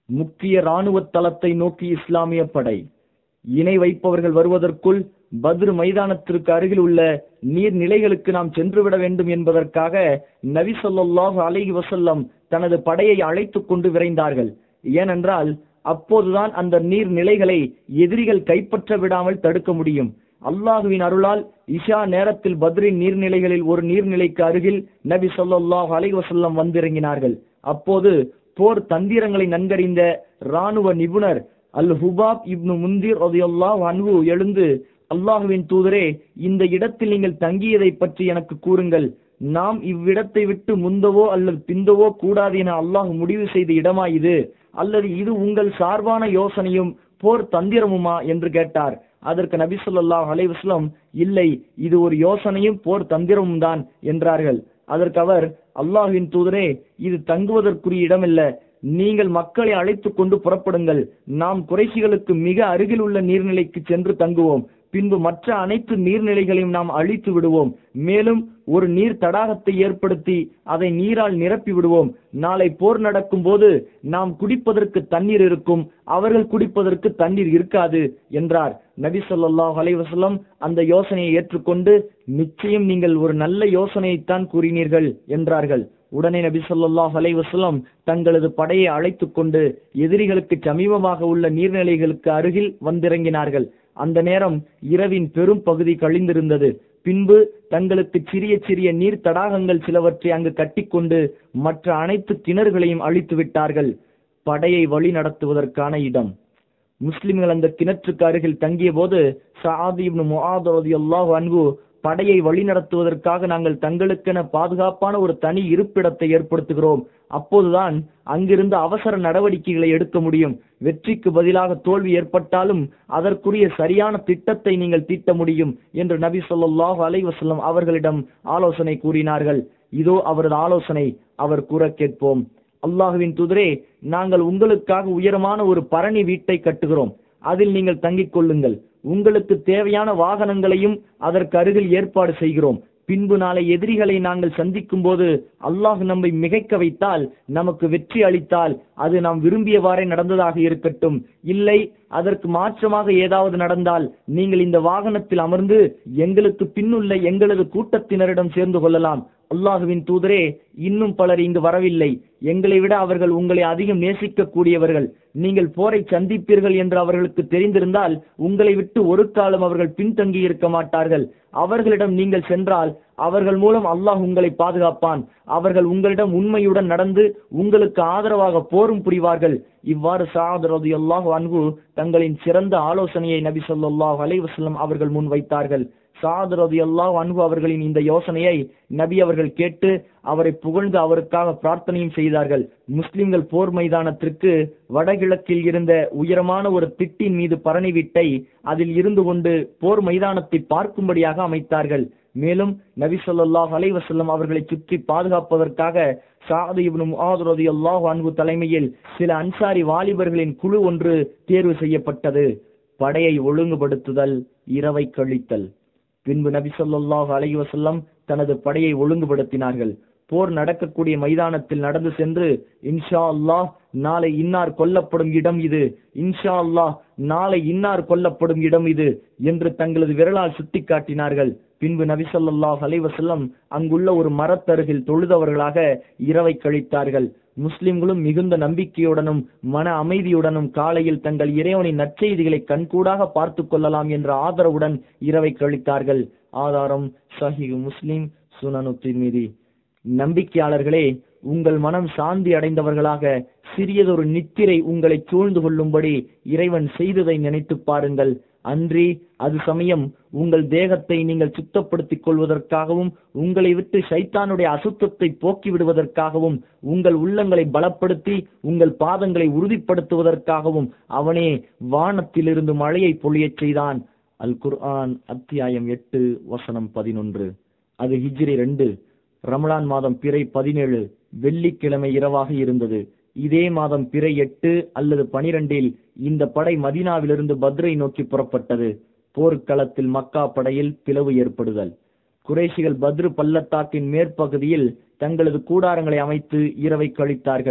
முக்கிய இராணுவ தளத்தை நோக்கி இஸ்லாமிய படை இணை வைப்பவர்கள் வருவதற்குள் பத்ர் மைதானத்திற்கு அருகில் உள்ள நீர்நிலைகளுக்கு நாம் சென்றுவிட வேண்டும் என்பதற்காக நபி ஸல்லல்லாஹு அலைஹி வஸல்லம் தனது படையை அழைத்துக் கொண்டு விரைந்தார்கள் ஏனென்றால் அப்போதுதான் அந்த நீர்நிலைகளை எதிரிகள் கைப்பற்ற விடாமல் தடுக்க முடியும் அல்லாஹுவின் அருளால் இஷா நேரத்தில் பத்ரின் நீர்நிலைகளில் ஒரு நீர்நிலைக்கு அருகில் நபி ஸல்லல்லாஹு அலைஹி வஸல்லம் வந்திறங்கினார்கள் அப்போது போர் தந்திரங்களை நன்கறிந்த ராணுவ நிபுணர் அல் ஹுபாப் இப்னு முந்திர் ரலியல்லாஹு அன்ஹு எழுந்து அல்லாஹுவின் தூதரே இந்த இடத்தில் நீங்கள் தங்கியதை பற்றி எனக்கு கூறுங்கள் நாம் இவ்விடத்தை விட்டு முந்தவோ அல்லது பிந்தவோ கூடாது என அல்லாஹ் முடிவு செய்த இடமா இது அல்லது இது உங்கள் சார்பான யோசனையும் போர் தந்திரமுமா என்று கேட்டார் அதற்கு நபி ஸல்லல்லாஹு அலைஹி வஸல்லம் இல்லை இது ஒரு யோசனையும் போர் தந்திரமும் தான் என்றார்கள் அதற்கு அவர் அல்லாஹ்வின் தூதரே இது தங்குவதற்குரிய இடமல்ல நீங்கள் மக்களை அழைத்துக் கொண்டு புறப்படுங்கள் நாம் குறைசிகளுக்கு மிக அருகில் உள்ள நீர்நிலைக்கு சென்று தங்குவோம் பின்பு மற்ற அனைத்து நீர்நிலைகளையும் நாம் அழித்து விடுவோம் மேலும் ஒரு நீர் தடாகத்தை ஏற்படுத்தி அதை நீரால் நிரப்பி விடுவோம் நாளை போர் நடக்கும் போது நாம் குடிப்பதற்கு தண்ணீர் இருக்கும் அவர்கள் குடிப்பதற்கு தண்ணீர் இருக்காது என்றார் நபி ஸல்லல்லாஹு அலைஹி வஸல்லம் அந்த யோசனையை ஏற்றுக்கொண்டு நிச்சயம் நீங்கள் ஒரு நல்ல யோசனையைத்தான் கூறினீர்கள் என்றார்கள் உடனே நபி ஸல்லல்லாஹு அலைஹி வஸல்லம் தங்களது படையை அழைத்துக் கொண்டு எதிரிகளுக்கு சமீபமாக உள்ள நீர்நிலைகளுக்கு அருகில் வந்திறங்கினார்கள் அந்த நேரம் இரவின் பெரும் பகுதி கழிந்திருந்தது பின்பு தங்களுக்கு சிறிய சிறிய நீர் தடாகங்கள் சிலவற்றை அங்கு கட்டிக்கொண்டு மற்ற அனைத்து கிணறுகளையும் அழித்து விட்டார்கள் படையை வழி நடத்துவதற்கான இடம் முஸ்லிம்கள் அந்த கிணற்றுக்கு அருகில் தங்கிய போது சாதி இப்னு முஆத் ரலியல்லாஹு அன்ஹு படையை வழிநடத்துவதற்காக நாங்கள் தங்களுக்கென பாதுகாப்பான ஒரு தனி இருப்பிடத்தை ஏற்படுத்துகிறோம் அப்போதுதான் அங்கிருந்து அவசர நடவடிக்கைகளை எடுக்க முடியும் வெற்றிக்கு பதிலாக தோல்வி ஏற்பட்டாலும் அதற்குரிய சரியான திட்டத்தை நீங்கள் தீட்ட முடியும் என்று நபி ஸல்லல்லாஹு அலைஹி வஸல்லம் அவர்களிடம் ஆலோசனை கூறினார்கள் இதோ அவரது ஆலோசனை அவர் கூற கேட்போம் அல்லாஹுவின் தூதரே நாங்கள் உங்களுக்காக உயரமான ஒரு பரணி வீட்டை கட்டுகிறோம் அதில் நீங்கள் தங்கிக் கொள்ளுங்கள் உங்களுக்கு தேவையான வாகனங்களையும் அதற்கு அருகில் ஏற்பாடு செய்கிறோம் பின்பு நாளை எதிரிகளை நாங்கள் சந்திக்கும் போது அல்லாஹ் நம்மை மிகைக்க வைத்தால் நமக்கு வெற்றி அளித்தால் அது நாம் விரும்பியவாறே நடந்ததாக இருக்கட்டும் இல்லை அதற்கு மாற்றமாக ஏதாவது நடந்தால் நீங்கள் இந்த வாகனத்தில் அமர்ந்து எங்களுக்கு பின்னுள்ள எங்களது கூட்டத்தினரிடம் சேர்ந்து கொள்ளலாம் அல்லாஹுவின் தூதரே இன்னும் பலர் இங்கு வரவில்லை எங்களை விட அவர்கள் உங்களை அதிகம் நேசிக்க கூடியவர்கள் நீங்கள் போரை சந்திப்பீர்கள் என்று அவர்களுக்கு தெரிந்திருந்தால் உங்களை விட்டு ஒரு காலம் அவர்கள் பின்தங்கி இருக்க மாட்டார்கள் அவர்களிடம் நீங்கள் சென்றால் அவர்கள் மூலம் அல்லாஹ் உங்களை பாதுகாப்பான் அவர்கள் உங்களிடம் உண்மையுடன் நடந்து உங்களுக்கு ஆதரவாக போரும் புரிவார்கள் இவ்வாறு சாத் ரலியல்லாஹு அன்ஹு தங்களின் சிறந்த ஆலோசனையை நபி ஸல்லல்லாஹு அலைஹி வஸல்லம் அவர்கள் முன்வைத்தார்கள் சாத் ரலியல்லாஹு அன்ஹு அவர்களின் இந்த யோசனையை நபி அவர்கள் கேட்டு அவரை புகழ்ந்து அவருக்காக பிரார்த்தனையும் செய்தார்கள் முஸ்லிம்கள் போர் மைதானத்திற்கு வடகிழக்கில் இருந்த உயரமான ஒரு திட்டின் மீது பரணி வீட்டை அதில் இருந்து கொண்டு போர் மைதானத்தை பார்க்கும்படியாக அமைத்தார்கள் மேலும் நபி ஸல்லல்லாஹு அலைஹி வஸல்லம் அவர்களை சுற்றி பாதுகாப்பதற்காக சாது இப்னு முஆத் ரலியல்லாஹு அன்ஹு தலைமையில் சில அன்சாரி வாலிபர்களின் குழு ஒன்று தேர்வு செய்யப்பட்டது படையை ஒழுங்குபடுத்துதல் இரவை கழித்தல் பின்பு நபி ஸல்லல்லாஹு அலைஹி வஸல்லம் தனது படையை ஒழுங்குபடுத்தினார்கள் போர் நடக்கக்கூடிய மைதானத்தில் நடந்து சென்று இன்ஷா அல்லாஹ் நாளை இன்னார் கொல்லப்படும் இடம் இது இன்ஷா அல்லாஹ் நாளை இன்னார் கொல்லப்படும் இடம் இது என்று தங்களது விரலால் சுட்டிக்காட்டினார்கள் பின்பு நபி ஸல்லல்லாஹு அலைஹி வஸல்லம் அங்குள்ள ஒரு மரத்தருகில் தொழுதவர்களாக இரவை கழித்தார்கள் முஸ்லிம்களும் மிகுந்த நம்பிக்கையுடனும் மன அமைதியுடனும் காலையில் தங்கள் இறைவனின் நற்செய்திகளை கண்கூடாக பார்த்து கொள்ளலாம் என்ற ஆதரவுடன் இரவை கழித்தார்கள் ஆதாரம் சஹீஹ் முஸ்லிம் சுனனு திர்மிதி நம்பிக்கையாளர்களே உங்கள் மனம் சாந்தி அடைந்தவர்களாக சிறியதொரு நித்திரை உங்களை சூழ்ந்து கொள்ளும்படி இறைவன் செய்ததை நினைத்து பாருங்கள் அன்றி அது சமயம் உங்கள் தேகத்தை நீங்கள் சுத்தப்படுத்திக் கொள்வதற்காகவும் உங்களை விட்டு சைத்தானுடைய அசுத்தத்தை போக்கி விடுவதற்காகவும் உங்கள் உள்ளங்களை பலப்படுத்தி உங்கள் பாதங்களை உறுதிப்படுத்துவதற்காகவும் அவனே வானத்திலிருந்து மழையை பொழியச் செய்தான் அல் குர்ஆன் அத்தியாயம் எட்டு வசனம் பதினொன்று அது ஹிஜ்ரி ரெண்டு ரமலான் மாதம் பிறை பதினேழு வெள்ளிக்கிழமை இரவாக இருந்தது இதே மாதம் பிறை எட்டு அல்லது பனிரெண்டில் இந்த படை மதீனாவிலிருந்து பத்ரை நோக்கி புறப்பட்டது போர்க்களத்தில் மக்கா படையில் பிளவு ஏற்படுதல் குறைஷிகள் பத்ரு பள்ளத்தாக்கின் மேற்பகுதியில் தங்களது கூடாரங்களை அமைத்து இரவை கழித்தார்கள்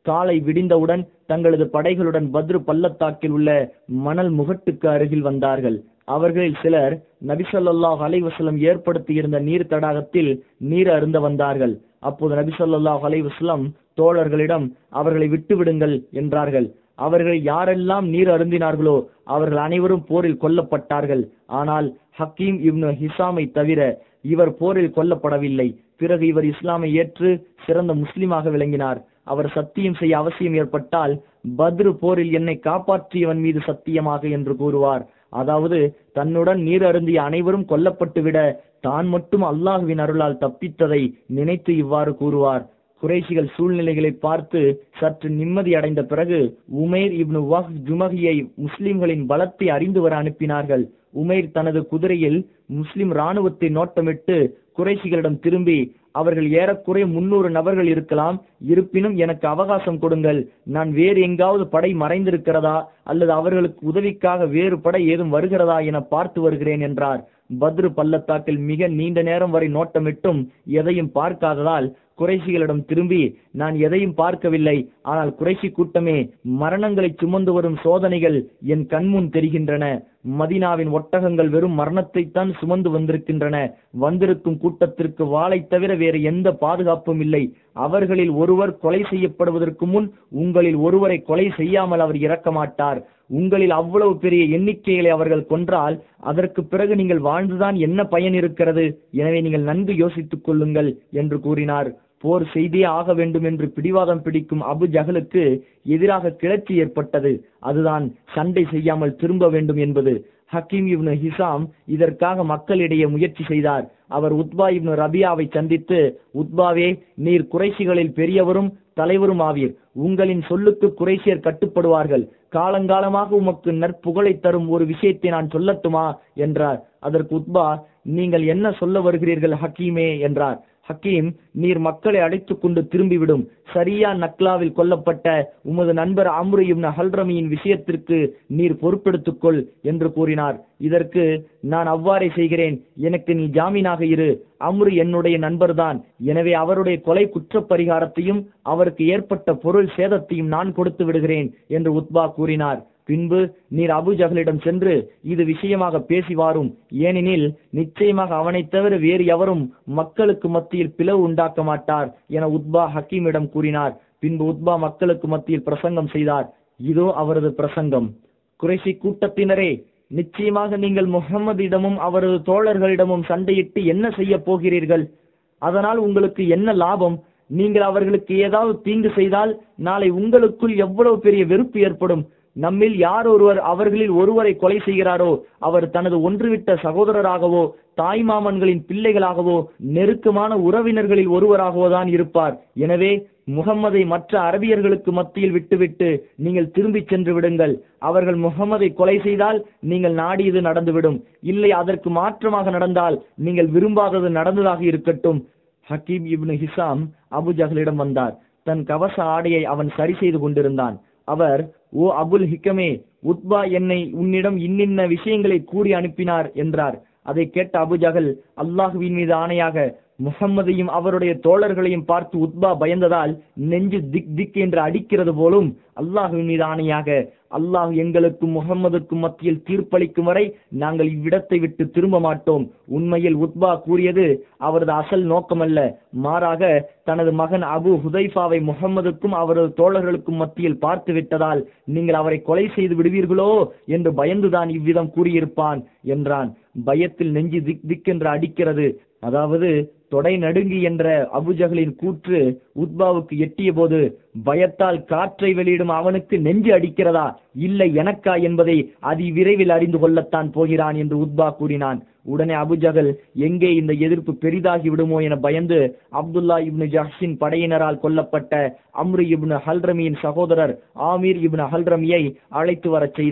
காலை விடிந்தவுடன் தங்களது படைகளுடன் பத்ரு பள்ளத்தாக்கில் உள்ள மணல் முகட்டுக்கு அருகில் வந்தார்கள் அவர்களில் சிலர் நபிசல்லாஹ் அலைவசலம் ஏற்படுத்தியிருந்த நீர் தடாகத்தில் நீர் அருந்த வந்தார்கள் அப்போது நபிசல்லாஹ் அலைவசலம் தோழர்களிடம் அவர்களை விட்டுவிடுங்கள் என்றார்கள் அவர்கள் யாரெல்லாம் நீர் அருந்தினார்களோ அவர்கள் அனைவரும் போரில் கொல்லப்பட்டார்கள் ஆனால் ஹக்கீம் இப்னு ஹிசாமை தவிர இவர் போரில் கொல்லப்படவில்லை பிறகு இவர் இஸ்லாமை ஏற்று சிறந்த முஸ்லிமாக விளங்கினார் அவர் சத்தியம் செய்ய அவசியம் ஏற்பட்டால் பத்ரு போரில் என்னை காப்பாற்றியவன் மீது சத்தியமாக என்று கூறுவார் அதாவது தன்னுடன் நீர் அருந்திய அனைவரும் கொல்லப்பட்டு விட தான் மட்டும் அல்லாஹுவின் அருளால் தப்பித்ததை நினைத்து இவ்வாறு கூறுவார் குறைஷிகள் சூழ்நிலைகளை பார்த்து சற்று நிம்மதி அடைந்த பிறகு உமேர் இப்னு வஹ் ஜுமகியை முஸ்லிம்களின் பலத்தை அறிந்து வர அனுப்பினார்கள் உமேர் தனது குதிரையில் முஸ்லிம் ராணுவத்தை நோட்டமிட்டு குறைஷிகளிடம் திரும்பி அவர்கள் ஏறக்குறைய முன்னூறு நபர்கள் இருக்கலாம் இருப்பினும் எனக்கு அவகாசம் கொடுங்கள் நான் வேறு எங்காவது படை மறைந்திருக்கிறதா அல்லது அவர்களுக்கு உதவிக்காக வேறு படை ஏதும் வருகிறதா என பார்த்து வருகிறேன் என்றார் பத்ரு பள்ளத்தாக்கில் மிக நீண்ட நேரம் வரை நோட்டமிட்டும் எதையும் பார்க்காததால் குறைசிகளிடம் திரும்பி நான் எதையும் பார்க்கவில்லை ஆனால் குறைசி கூட்டமே மரணங்களை சுமந்து வரும் சோதனைகள் என் கண்முன் தெரிகின்றன மதினாவின் ஒட்டகங்கள் வெறும் மரணத்தைத்தான் சுமந்து வந்திருக்கின்றன வந்திருக்கும் கூட்டத்திற்கு வாளை தவிர வேறு எந்த பாதுகாப்பும் இல்லை அவர்களில் ஒருவர் கொலை செய்யப்படுவதற்கு முன் உங்களில் ஒருவரை கொலை செய்யாமல் அவர் இறக்க மாட்டார் உங்களில் அவ்வளவு பெரிய எண்ணிக்கைகளை அவர்கள் கொன்றால் அதற்கு பிறகு நீங்கள் வாழ்ந்துதான் என்ன பயன் இருக்கிறது எனவே நீங்கள் நன்கு யோசித்துக் கொள்ளுங்கள் என்று கூறினார் போர் செய்தே ஆக வேண்டும் என்று பிடிவாதம் பிடிக்கும் அபு ஜஹலுக்கு எதிராக கிளர்ச்சி ஏற்பட்டது அதுதான் சண்டை செய்யாமல் திரும்ப வேண்டும் என்பது ஹக்கீம் இப்னு ஹிசாம் இதற்காக மக்களிடையே முயற்சி செய்தார் அவர் உத்பா இப்னு ரபியாவை சந்தித்து உத்பாவே நீர் குறைசிகளில் பெரியவரும் தலைவரும் ஆவீர் உங்களின் சொல்லுக்கு குறைசியர் கட்டுப்படுவார்கள் காலங்காலமாக உமக்கு நற்புகழை தரும் ஒரு விஷயத்தை நான் சொல்லட்டுமா என்றார் அதற்கு உத்பா நீங்கள் என்ன சொல்ல வருகிறீர்கள் ஹக்கீமே என்றார் ஹக்கீம் நீர் மக்களை அழைத்துக் கொண்டு திரும்பிவிடும் சரியா நக்லாவில் கொல்லப்பட்ட உமது நண்பர் அம்ரு இப்னு ஹல்ரமியின் விஷயத்திற்கு நீர் பொறுப்பெடுத்துக் கொள் என்று கூறினார் இதற்கு நான் அவ்வாறே செய்கிறேன் எனக்கு நீ ஜாமீனாக இரு அம்ரு என்னுடைய நண்பர்தான் எனவே அவருடைய கொலை குற்ற பரிகாரத்தையும் அவருக்கு ஏற்பட்ட பொருள் சேதத்தையும் நான் கொடுத்து விடுகிறேன் என்று உத்பா கூறினார் பின்பு நீர் அபு ஜஹலிடம் சென்று இது விஷயமாக பேசி வாரும் ஏனெனில் நிச்சயமாக அவனைத் தவிர வேறு எவரும் மக்களுக்கு மத்தியில் பிளவு உண்டாக்க மாட்டார் என உத்பா ஹக்கீமிடம் கூறினார் பின்பு உத்பா மக்களுக்கு மத்தியில் பிரசங்கம் செய்தார் இதோ அவரது பிரசங்கம் குறைசி கூட்டத்தினரே நிச்சயமாக நீங்கள் முகம்மதிடமும் அவரது தோழர்களிடமும் சண்டையிட்டு என்ன செய்ய போகிறீர்கள் அதனால் உங்களுக்கு என்ன லாபம் நீங்கள் அவர்களுக்கு ஏதாவது தீங்கு செய்தால் நாளை உங்களுக்குள் எவ்வளவு பெரிய வெறுப்பு ஏற்படும் நம்மில் யார் ஒருவர் அவர்களில் ஒருவரை கொலை செய்கிறாரோ அவர் தனது ஒன்றுவிட்ட சகோதரராகவோ தாய்மாமன்களின் பிள்ளைகளாகவோ நெருக்கமான உறவினர்களில் ஒருவராகவோ தான் இருப்பார் எனவே முகம்மதை மற்ற அரபியர்களுக்கு மத்தியில் விட்டுவிட்டு நீங்கள் திரும்பிச் சென்று விடுங்கள் அவர்கள் முகம்மதை கொலை செய்தால் நீங்கள் நாடியது நடந்துவிடும் இல்லை அதற்கு மாற்றமாக நடந்தால் நீங்கள் விரும்பாதது நடந்ததாக இருக்கட்டும் ஹக்கீம் இப்னு ஹிசாம் அபு ஜஹலிடம் வந்தார் தன் கவச ஆடையை அவன் சரி செய்து கொண்டிருந்தான் அவர் ஓ அபுல் ஹிக்கமே உத்பா என்னை உன்னிடம் இன்னின்ன விஷயங்களை கூறி அனுப்பினார் என்றார் அதை கேட்ட அபுஜகல் அல்லாஹுவின் மீது ஆணையாக முகம்மதையும் அவருடைய தோழர்களையும் பார்த்து உத்பா பயந்ததால் நெஞ்சு திக் திக் என்று அடிக்கிறது போலும் அல்லாஹுவின் மீது ஆணையாக அல்லாஹ் எங்களுக்கும் முகம்மதுக்கும் மத்தியில் தீர்ப்பளிக்கும் வரை நாங்கள் இவ்விடத்தை விட்டு திரும்ப மாட்டோம் உண்மையில் உத்பா கூறியது அவரது அசல் நோக்கமல்ல மாறாக தனது மகன் அபு ஹுதைஃபாவை முகம்மதுக்கும் அவரது தோழர்களுக்கும் மத்தியில் பார்த்து விட்டதால் நீங்கள் அவரை கொலை செய்து விடுவீர்களோ என்று பயந்துதான் இவ்விதம் கூறியிருப்பான் என்றான் பயத்தில் நெஞ்சு திக் திக் என்று அடிக்கிறது அதாவது தொடை நடுங்கி என்ற அபுஜகலின் கூற்று உத்பாவுக்கு எட்டிய போது பயத்தால் காற்றை வெளியிடும் அவனுக்கு நெஞ்சு அடிக்கிறதா இல்லை எனக்கா என்பதை அதி விரைவில் அறிந்து கொள்ளத்தான் போகிறான் என்று உத்பா கூறினான் உடனே அபுஜகல் எங்கே இந்த எதிர்ப்பு பெரிதாகி விடுமோ என பயந்து அப்துல்லா இப்னு ஜஹ்ஷின் படையினரால் கொல்லப்பட்ட அம்ரு இப்னு ஹல்ரமியின் சகோதரர் ஆமீர் இப்னு ஹல்ரமியை அழைத்து வரச் செய்தான்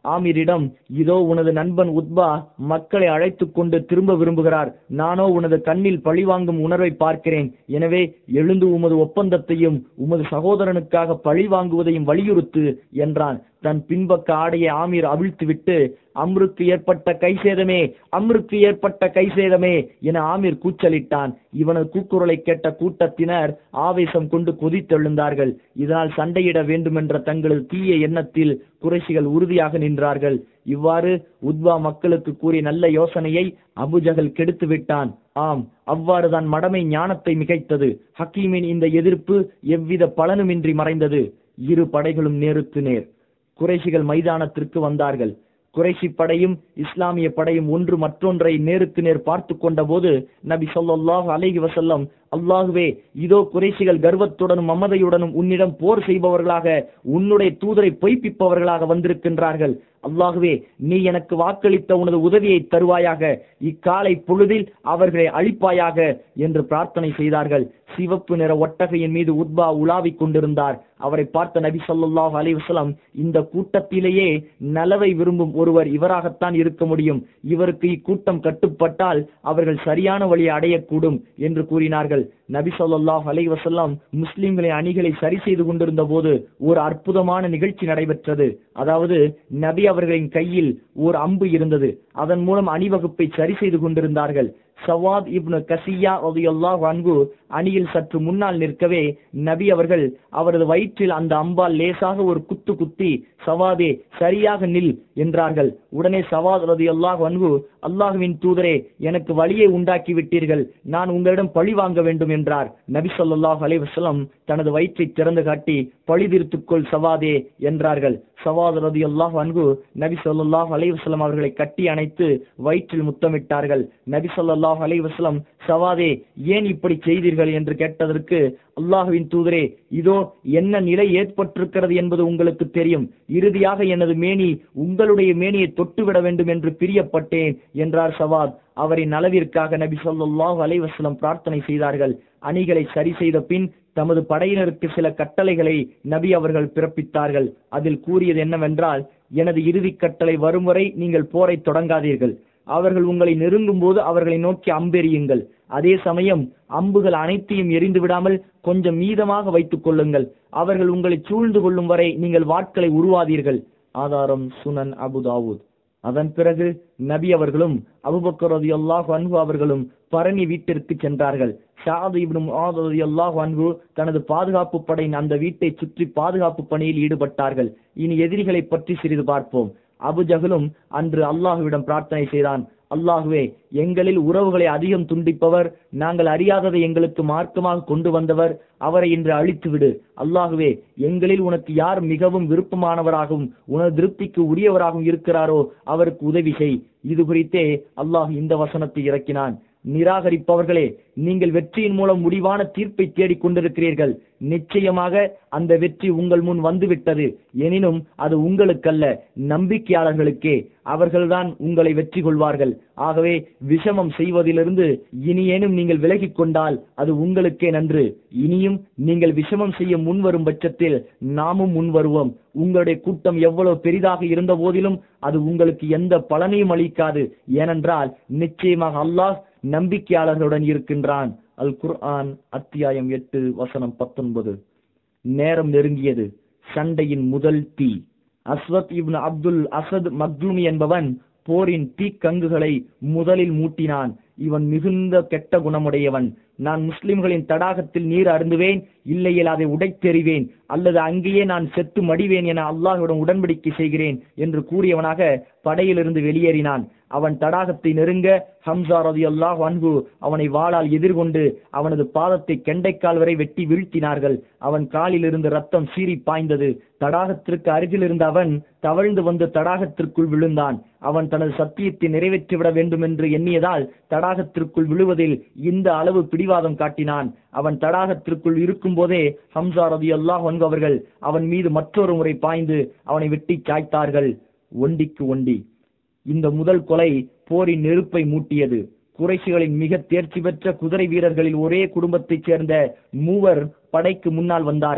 ஆமீரிடம் இதோ உனது நண்பன் உத்பா மக்களை அழைத்துக் கொண்டு திரும்ப விரும்புகிறார் நானோ உனது கண்ணில் பழிவாங்கும் உணர்வை பார்க்கிறேன் எனவே எழுந்து உமது ஒப்பந்தத்தையும் உமது சகோதரனுக்காக பழி வாங்குவதையும் வலியுறுத்து என்றான் தன் பின்பக்க ஆடையை ஆமீர் அவிழ்த்துவிட்டு அம்ருக்கு ஏற்பட்ட கைசேதமே அம்ருக்கு ஏற்பட்ட கைசேதமே என ஆமீர் கூச்சலிட்டான் இவனது கூக்குரலை கேட்ட கூட்டத்தினர் ஆவேசம் கொண்டு கொதித்தெழுந்தார்கள் இதனால் சண்டையிட வேண்டுமென்ற தங்களது தீய எண்ணத்தில் குறைஷிகள் உறுதியாக நின்றார்கள் இவ்வாறு உத்வா மக்களுக்கு கூறிய நல்ல யோசனையை அபுஜகல் கெடுத்து விட்டான் ஆம் அவ்வாறுதான் மடமை ஞானத்தை மிகைத்தது ஹக்கீமின் இந்த எதிர்ப்பு எவ்வித பலனுமின்றி மறைந்தது இரு படைகளும் நேருக்கு நேர் குறைஷிகள் மைதானத்திற்கு வந்தார்கள் குறைஷி படையும் இஸ்லாமிய படையும் ஒன்று மற்றொன்றை நேருக்கு நேர் பார்த்து கொண்ட போது நபி சொல்லாஹ் அலைஹி வசல்லம் அல்லாஹுவே இதோ குறைஷிகள் கர்வத்துடனும் மமதையுடனும் உன்னிடம் போர் செய்பவர்களாக உன்னுடைய தூதரை பொய்ப்பிப்பவர்களாக வந்திருக்கின்றார்கள் அல்லாஹுவே நீ எனக்கு வாக்களித்த உனது உதவியை தருவாயாக இக்காலை பொழுதில் அவர்களை அழிப்பாயாக என்று பிரார்த்தனை செய்தார்கள் சிவப்பு நிற ஒட்டகையின் மீது உத்பா உலாவிக் கொண்டிருந்தார் அவரை பார்த்த நபி சொல்லாஹ் அலிவசலம் இந்த கூட்டத்திலேயே நலவை விரும்பும் ஒருவர் இவராகத்தான் இருக்க முடியும் இவருக்கு இக்கூட்டம் கட்டுப்பட்டால் அவர்கள் சரியான வழியை அடையக்கூடும் என்று கூறினார்கள் நபி சொல்லாஹ் அலை வசல்லாம் முஸ்லிம்களின் அணிகளை சரி செய்து கொண்டிருந்த போது ஒரு அற்புதமான நிகழ்ச்சி நடைபெற்றது அதாவது நபி அவர்களின் கையில் ஒரு அம்பு இருந்தது அதன் மூலம் அணிவகுப்பை சரி செய்து கொண்டிருந்தார்கள் சவாத் இப்னு கசியா ரலியல்லாஹு அன்ஹு அணியில் சற்று முன்னால் நிற்கவே நபி அவர்கள் அவரது வயிற்றில் அந்த அம்பால் லேசாக ஒரு குத்து குத்தி சவாதே சரியாக நில் என்றார்கள் உடனே சவாத் ரலியல்லாஹு அன்ஹு அல்லாஹுவின் தூதரே எனக்கு வழியை உண்டாக்கி விட்டீர்கள் நான் உங்களிடம் பழி வாங்க வேண்டும் என்றார் நபி ஸல்லல்லாஹு அலைஹி வஸல்லம் தனது வயிற்றை திறந்து காட்டி பழி தீர்த்துக்கொள் சவாதே என்றார்கள் சவாத் ரலியல்லாஹு அன்ஹு நபி ஸல்லல்லாஹு அலைஹி வஸல்லம் அவர்களை கட்டி அணைத்து வயிற்றில் முத்தமிட்டார்கள் நபி ஸல்லல்லாஹு அலைஹி வஸல்லம் சவாதே ஏன் இப்படி செய்தீர்கள் என்று கேட்டதற்கு அல்லாஹுவின் தூதரே இதோ என்ன நிலை ஏற்பட்டிருக்கிறது என்பது உங்களுக்கு தெரியும் இறுதியாக எனது மேனி உங்களுடைய மேனியை தொட்டுவிட வேண்டும் என்று பிரியப்பட்டேன் என்றார் சவாத் அவரின் நலவிற்காக நபி ஸல்லல்லாஹு அலைஹி வஸல்லம் பிரார்த்தனை செய்தார்கள் அணிகளை சரி செய்த பின் தமது படையினருக்கு சில கட்டளைகளை நபி அவர்கள் பிறப்பித்தார்கள் அதில் கூறியது என்னவென்றால் எனது இறுதி கட்டளை வரும் வரை நீங்கள் போரை தொடங்காதீர்கள் அவர்கள் உங்களை நெருங்கும் போது அவர்களை நோக்கி அம்பெறியுங்கள் அதே சமயம் அம்புகள் அனைத்தையும் எரிந்து விடாமல் கொஞ்சம் மீதமாக வைத்துக் கொள்ளுங்கள் அவர்கள் உங்களை சூழ்ந்து கொள்ளும் வரை நீங்கள் வாட்களை உருவாதீர்கள் ஆதாரம் சுனன் அபுதாவூத் அதன் பிறகு நபி அவர்களும் அபுபக்கர் ரலியல்லாஹு அன்ஹு அவர்களும் பரணி வீட்டிற்கு சென்றார்கள் ஷாது இப்னு முஆத் ரலியல்லாஹு அன்ஹு தனது பாதுகாப்பு படையின் அந்த வீட்டை சுற்றி பாதுகாப்பு பணியில் ஈடுபட்டார்கள் இனி எதிரிகளை பற்றி சிறிது பார்ப்போம் அபுஜகலும் அன்று அல்லாஹுவிடம் பிரார்த்தனை செய்தான் அல்லாஹுவே எங்களில் உறவுகளை அதிகம் துண்டிப்பவர் நாங்கள் அறியாததை எங்களுக்கு மார்க்கமாக கொண்டு வந்தவர் அவரை இன்று அழித்து விடு அல்லாஹுவே எங்களில் உனக்கு யார் மிகவும் விருப்பமானவராகவும் உனது திருப்திக்கு உரியவராகவும் இருக்கிறாரோ அவருக்கு உதவி செய் இது குறித்தே அல்லாஹ் இந்த வசனத்தை இறக்கினான் நிராகரிப்பவர்களே நீங்கள் வெற்றியின் மூலம் முடிவான தீர்ப்பை தேடிக் கொண்டிருக்கிறீர்கள் நிச்சயமாக அந்த வெற்றி உங்கள் முன் வந்துவிட்டது எனினும் அது உங்களுக்கல்ல நம்பிக்கையாளர்களுக்கே அவர்கள்தான் உங்களை வெற்றி கொள்வார்கள் ஆகவே விஷமம் செய்வதிலிருந்து இனியேனும் நீங்கள் விலகிக் கொண்டால் அது உங்களுக்கே நன்று இனியும் நீங்கள் விஷமம் செய்ய முன்வரும் பட்சத்தில் நாமும் முன்வருவோம் உங்களுடைய கூட்டம் எவ்வளவு பெரிதாக இருந்த போதிலும் அது உங்களுக்கு எந்த பலனையும் அளிக்காது ஏனென்றால் நிச்சயமாக அல்லாஹ் நம்பிக்கையாளர்களுடன் இருக்கின்றான் அல் குர்ஆன் அத்தியாயம் எட்டு வசனம் பத்தொன்பது நேரம் நெருங்கியது சண்டையின் முதல் தீ அஸ்வத் இப்னு அப்துல் அசத் மக்லூமி என்பவன் போரின் தீக்கங்குகளை முதலில் மூட்டினான் இவன் மிகுந்த கெட்ட குணமுடையவன் நான் முஸ்லிம்களின் தடாகத்தில் நீர் அருந்துவேன் இல்லையில் அதை உடைத்தெறிவேன் அல்லது அங்கேயே நான் செத்து மடிவேன் என அல்லாஹுடன் உடன்படிக்கை செய்கிறேன் என்று கூறியவனாக படையிலிருந்து வெளியேறினான் அவன் தடாகத்தை நெருங்க ஹம்சா ரதி அல்லாஹ் அன்பு அவனை வாளால் எதிர்கொண்டு அவனது பாதத்தை கெண்டைக்கால் வரை வெட்டி வீழ்த்தினார்கள் அவன் காலில் இருந்து ரத்தம் சீறி பாய்ந்தது தடாகத்திற்கு அருகில் இருந்த அவன் தவழ்ந்து வந்து தடாகத்திற்குள் விழுந்தான் அவன் தனது சத்தியத்தை நிறைவேற்றிவிட வேண்டும் என்று எண்ணியதால் தடாகத்திற்குள் விழுவதில் இந்த அளவு பிடிவாதம் காட்டினான் அவன் தடாகத்திற்குள் இருக்கும் போதே ஹம்சா ரதி அல்லாஹ் அவர்கள் அவன் மீது மற்றொரு முறை பாய்ந்து அவனை வெட்டி சாய்த்தார்கள் ஒண்டிக்கு ஒண்டி இந்த முதல் கொலை போரின் நெருப்பை மூட்டியது குறைசிகளின் மிக தேர்ச்சி பெற்ற குதிரை வீரர்களில் ஒரே குடும்பத்தைச் சேர்ந்த மூவர் படைக்கு முன்னால் வந்தார்கள்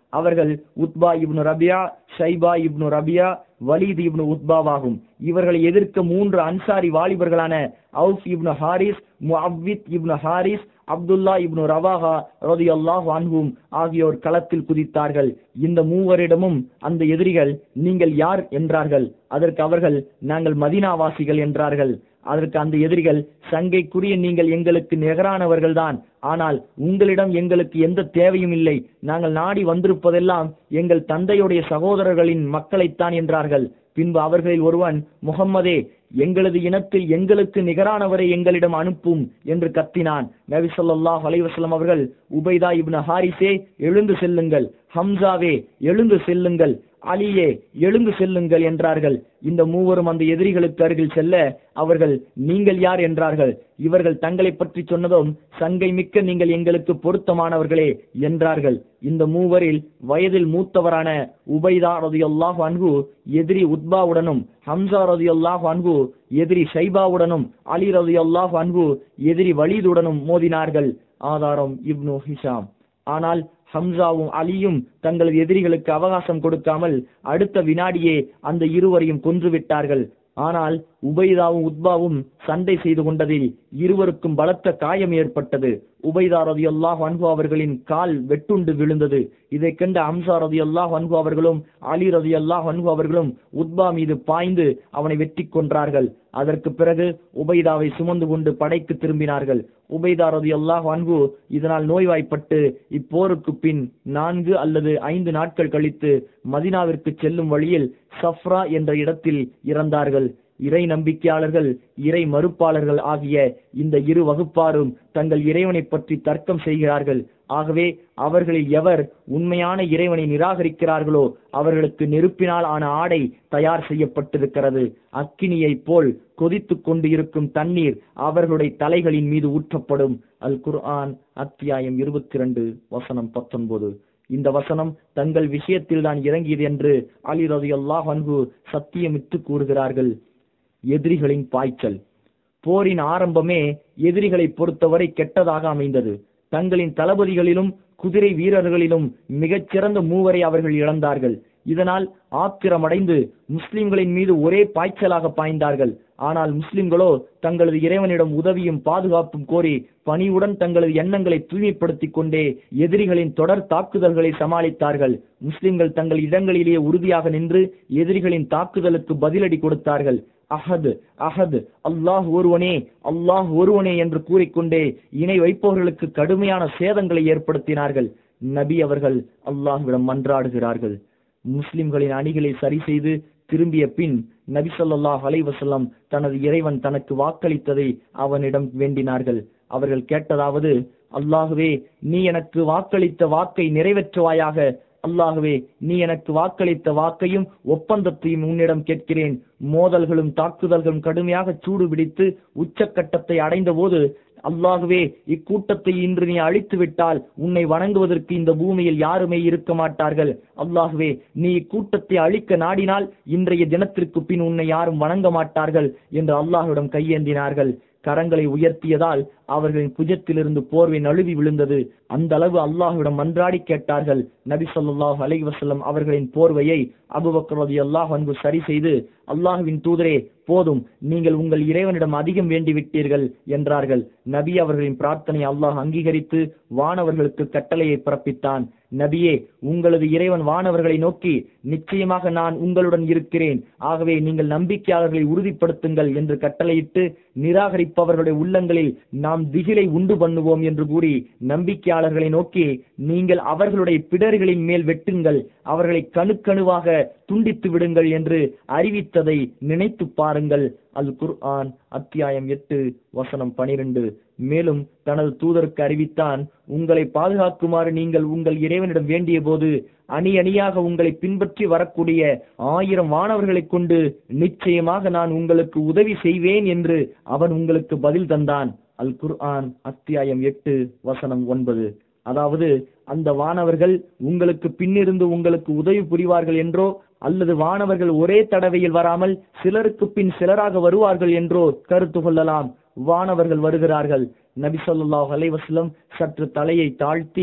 அவர்கள் Utba ibn Rabia Shaiba ibn Rabia Walid ibn உத்பாவாகும் இவர்களை எதிர்க்க மூன்று அன்சாரி வாலிபர்களான Awf ibn Harith Muawwidh ibn Harith Abdullah ibn Rawaha ரதியல்லாஹு அன்ஹும் ஆகியோர் களத்தில் குதித்தார்கள் இந்த மூவரிடமும் அந்த எதிரிகள் நீங்கள் யார் என்றார்கள் அதற்கு அவர்கள் நாங்கள் மதினாவாசிகள் என்றார்கள் அதற்கு அந்த எதிரிகள் சங்கைக்குரிய நீங்கள் எங்களுக்கு நிகரானவர்கள்தான் ஆனால் உங்களிடம் எங்களுக்கு எந்த தேவையும் இல்லை நாங்கள் நாடி வந்திருப்பதெல்லாம் எங்கள் தந்தையுடைய சகோதரர்களின் மக்களைத்தான் என்றார்கள் பின்பு அவர்களில் ஒருவன் முகம்மதே எங்களது இனத்தில் எங்களுக்கு நிகரானவரை எங்களிடம் அனுப்பும் என்று கத்தினான் நபி ஸல்லல்லாஹு அலைஹி வஸல்லம் அவர்கள் உபைதா இப்னு ஹாரிஸே எழுந்து செல்லுங்கள் ஹம்சாவே எழுந்து செல்லுங்கள் அலியே எழுந்து செல்லுங்கள் என்றார்கள் இந்த மூவரும் அந்த எதிரிகளுக்கு அருகில் செல்ல அவர்கள் நீங்கள் யார் என்றார்கள் இவர்கள் தங்களை பற்றி சொன்னதும் சங்கை மிக்க நீங்கள் எங்களுக்கு பொருத்தமானவர்களே என்றார்கள் இந்த மூவரில் வயதில் மூத்தவரான உபைதா ரதியல்லாஹு அன்ஹு எதிரி உத்பாவுடனும் ஹம்சா ரதியல்லாஹு அன்ஹு எதிரி ஷைபாவுடனும் அலி ரதியல்லாஹு அன்ஹு எதிரி வலீதுடனும் மோதினார்கள் ஆதாரம் இப்னு ஹிஷாம் ஆனால் ஹம்சாவும் அலியும் தங்களது எதிரிகளுக்கு அவகாசம் கொடுக்காமல் அடுத்த வினாடியே அந்த இருவரையும் கொன்றுவிட்டார்கள் ஆனால் உபைதாவும் உத்பாவும் சண்டை செய்து கொண்டதில் இருவருக்கும் பலத்த காயம் ஏற்பட்டது உபைதா ரதி அல்லாஹ் அன்பு அவர்களின் கால் வெட்டுண்டு விழுந்தது இதை கண்ட ஹம்சா ரதி அல்லாஹ் அன்பு அவர்களும் அலி ரதி அல்லாஹ் அன்பு அவர்களும் உத்பா மீது பாய்ந்து அவனை வெட்டி கொன்றார்கள் அதற்கு பிறகு உபைதாவை சுமந்து கொண்டு படைக்கு திரும்பினார்கள் உபைதா ரதி அல்லாஹ் அன்பு இதனால் நோய்வாய்ப்பட்டு இப்போருக்கு பின் நான்கு அல்லது ஐந்து நாட்கள் கழித்து மதினாவிற்கு செல்லும் வழியில் சஃப்ரா என்ற இடத்தில் இறந்தார்கள் இறை நம்பிக்கையாளர்கள் இறை மறுப்பாளர்கள் ஆகிய இந்த இரு வகுப்பாரும் தங்கள் இறைவனை பற்றி தர்க்கம் செய்கிறார்கள் ஆகவே அவர்களில் எவர் உண்மையான இறைவனை நிராகரிக்கிறார்களோ அவர்களுக்கு நெருப்பினால் ஆன ஆடை தயார் செய்யப்பட்டிருக்கிறது அக்கினியைப் போல் கொதித்துக் கொண்டு இருக்கும் தண்ணீர் அவர்களுடைய தலைகளின் மீது ஊற்றப்படும் அல் குர்ஆன் அத்தியாயம் இருபத்தி இரண்டு வசனம் பத்தொன்பது இந்த வசனம் தங்கள் விஷயத்தில் தான் இறங்கியது என்று அலி ரதி அல்லாஹ் அன்ஹு சத்தியமிட்டு கூறுகிறார்கள் எதிரிகளின் பாய்ச்சல் போரின் ஆரம்பமே எதிரிகளை பொறுத்தவரை கெட்டதாக அமைந்தது தங்களின் தளபதிகளிலும் குதிரை வீரர்களிலும் மிகச்சிறந்த மூவரை அவர்கள் இழந்தார்கள் இதனால் ஆத்திரமடைந்து முஸ்லிம்களின் மீது ஒரே பாய்ச்சலாக பாய்ந்தார்கள் ஆனால் முஸ்லிம்களோ தங்களது இறைவனிடம் உதவியும் பாதுகாப்பும் கோரி பணிவுடன் தங்களது எண்ணங்களை தூய்மைப்படுத்திக் கொண்டே எதிரிகளின் தொடர் தாக்குதல்களை சமாளித்தார்கள் முஸ்லிம்கள் தங்கள் இடங்களிலேயே உறுதியாக நின்று எதிரிகளின் தாக்குதலுக்கு பதிலடி கொடுத்தார்கள் அஹது அஹது அல்லாஹ் ஒருவனே அல்லாஹ் ஒருவனே என்று கூறிக்கொண்டே இணை வைப்பவர்களுக்கு கடுமையான சேதங்களை ஏற்படுத்தினார்கள் நபி அவர்கள் அல்லாஹ்விடம் மன்றாடுகிறார்கள் முஸ்லிம்களின் அணிகளை சரி செய்து திரும்பிய பின் நபி ஸல்லல்லாஹு அலைஹி வஸல்லம் தனது இறைவன் தனக்கு வாக்களித்ததை அவனிடம் வேண்டினார்கள் அவர்கள் கேட்டதாவது அல்லாஹுவே நீ எனக்கு வாக்களித்த வாக்கை நிறைவேற்றுவாயாக அல்லாகவே நீ எனக்கு வாக்களித்த வாக்கையும் ஒப்பந்தத்தையும் உன்னிடம் கேட்கிறேன் மோதல்களும் தாக்குதல்களும் கடுமையாக சூடு பிடித்து உச்சக்கட்டத்தை அடைந்த போது அல்லாகவே இக்கூட்டத்தை இன்று நீ அழித்து விட்டால் உன்னை வணங்குவதற்கு இந்த பூமியில் யாருமே இருக்க மாட்டார்கள் அல்லாகவே நீ இக்கூட்டத்தை அழிக்க நாடினால் இன்றைய தினத்திற்கு பின் உன்னை யாரும் வணங்க மாட்டார்கள் என்று அல்லாஹ்விடம் கையேந்தினார்கள் கரங்களை உயர்த்தியதால் அவர்களின் புஜத்திலிருந்து போர்வை நழுவி விழுந்தது அந்த அளவு அல்லாஹ்விடம் மன்றாடி கேட்டார்கள் நபி ஸல்லல்லாஹு அலைஹி வஸல்லம் அவர்களின் போர்வையை அபூபக்கர் ரலியல்லாஹு அன்ஹு சரி செய்து அல்லாஹ்வின் தூதரே போதும் நீங்கள் உங்கள் இறைவனிடம் அதிகம் வேண்டி விட்டீர்கள் என்றார்கள் நபி அவர்களின் பிரார்த்தனை அல்லாஹ் அங்கீகரித்து வானவர்களுக்கு கட்டளையை பிறப்பித்தான் நபியே உங்களது இறைவன் வானவர்களை நோக்கி நிச்சயமாக நான் உங்களுடன் இருக்கிறேன் ஆகவே நீங்கள் நம்பிக்கையாளர்களை உறுதிப்படுத்துங்கள் என்று கட்டளையிட்டு நிராகரிப்பவர்களுடைய உள்ளங்களில் நாம் திகிலை உண்டு பண்ணுவோம் என்று கூறி நம்பிக்கையாளர்களை நோக்கி நீங்கள் அவர்களுடைய பிடர்களின் மேல் வெட்டுங்கள் அவர்களை கணுக்கணுவாக துண்டித்து விடுங்கள் என்று அறிவித்ததை நினைத்து பாருங்கள் அல் குர்ஆன் அத்தியாயம் எட்டு வசனம் பனிரெண்டு மேலும் தனது தூதருக்கு அறிவித்தான் உங்களை பாதுகாக்குமாறு நீங்கள் உங்கள் இறைவனிடம் வேண்டிய போது அணி அணியாக உங்களை பின்பற்றி வரக்கூடிய ஆயிரம் வானவர்களைக் கொண்டு நிச்சயமாக நான் உங்களுக்கு உதவி செய்வேன் என்று அவன் உங்களுக்கு பதில் தந்தான் அல் குர்ஆன் அத்தியாயம் எட்டு வசனம் ஒன்பது அதாவது அந்த வானவர்கள் உங்களுக்கு பின்னிருந்து உங்களுக்கு உதவி புரிவார்கள் என்றோ அல்லது வானவர்கள் ஒரே தடவையில் வராமல் சிலருக்கு பின் சிலராக வருவார்கள் என்றோ கருத்து கொள்ளலாம் வானவர்கள் வருகிறார்கள் நபி ஸல்லல்லாஹு அலைஹி வஸல்லம் சற்று தலையை தாழ்த்தி